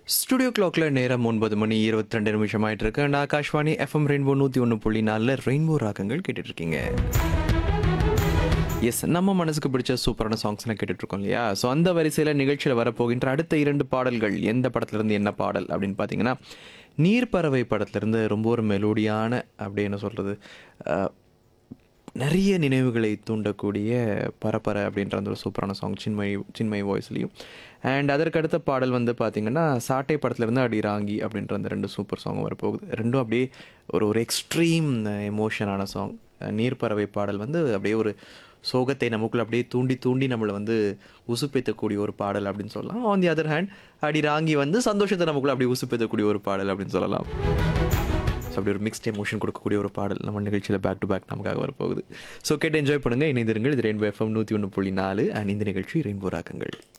studio கிளாக்ல நேரம் ஒன்பது மணி இருபத்தி ரெண்டு நிமிஷம் ஆயிட்டு இருக்கு அண்ட் ஆகாஷ்வாணி எஃப்எம் ரெயின்போ நூற்றி ஒன்று புள்ளி நாலில் ரெயின்போ ராகங்கள் கேட்டுட்டு இருக்கீங்க எஸ் நம்ம மனசுக்கு பிடிச்ச சூப்பரான சாங்ஸ்லாம் கேட்டுட்டு இருக்கோம் இல்லையா ஸோ அந்த வரிசையில் நிகழ்ச்சியில் வரப்போகின்ற அடுத்த இரண்டு பாடல்கள் எந்த படத்துலேருந்து என்ன பாடல் அப்படின்னு பார்த்தீங்கன்னா நீர்ப்பறவை படத்துலேருந்து ரொம்ப ஒரு மெலோடியான அப்படி என்ன சொல்கிறது நிறைய நினைவுகளை தூண்டக்கூடிய பரப்பர அப்படின்ற அந்த ஒரு சூப்பரான சாங் சின்மயி சின்மயி வாய்ஸ்லையும் அண்ட் அதற்கு அடுத்த பாடல் வந்து பார்த்திங்கன்னா சாட்டை படத்துலேருந்து அடி ராங்கி அப்படின்ற அந்த ரெண்டு சூப்பர் சாங் வரப்போகுது ரெண்டும் அப்படியே ஒரு ஒரு எக்ஸ்ட்ரீம் எமோஷனான சாங் நீர்ப்பறவை பாடல் வந்து அப்படியே ஒரு சோகத்தை நமக்குள்ள அப்படியே தூண்டி தூண்டி நம்மளை வந்து உசுப்பேத்தக்கூடிய ஒரு பாடல் அப்படின்னு சொல்லலாம் ஆன் தி அதர் ஹேண்ட் அடி ராங்கி வந்து சந்தோஷத்தை நமக்குள்ள அப்படியே உசுப்பேத்தக்கூடிய ஒரு பாடல் அப்படின்னு சொல்லலாம் ஸோ அப்படி ஒரு மிக்ஸ்ட் எமோஷன் கொடுக்கக்கூடிய ஒரு பாடல் நம்ம நிகழ்ச்சியில் பேக் டு பேக் நமக்காக வரப்போகுது ஸோ கேட்டு என்ஜாய் பண்ணுங்கள் இணைந்திருங்கள் இது ரெயின்போ எஃப்எம் நூற்றி ஒன்று புள்ளி நாலு அண்ட் இந்த நிகழ்ச்சி ரெயின்போ ராக்கங்கள்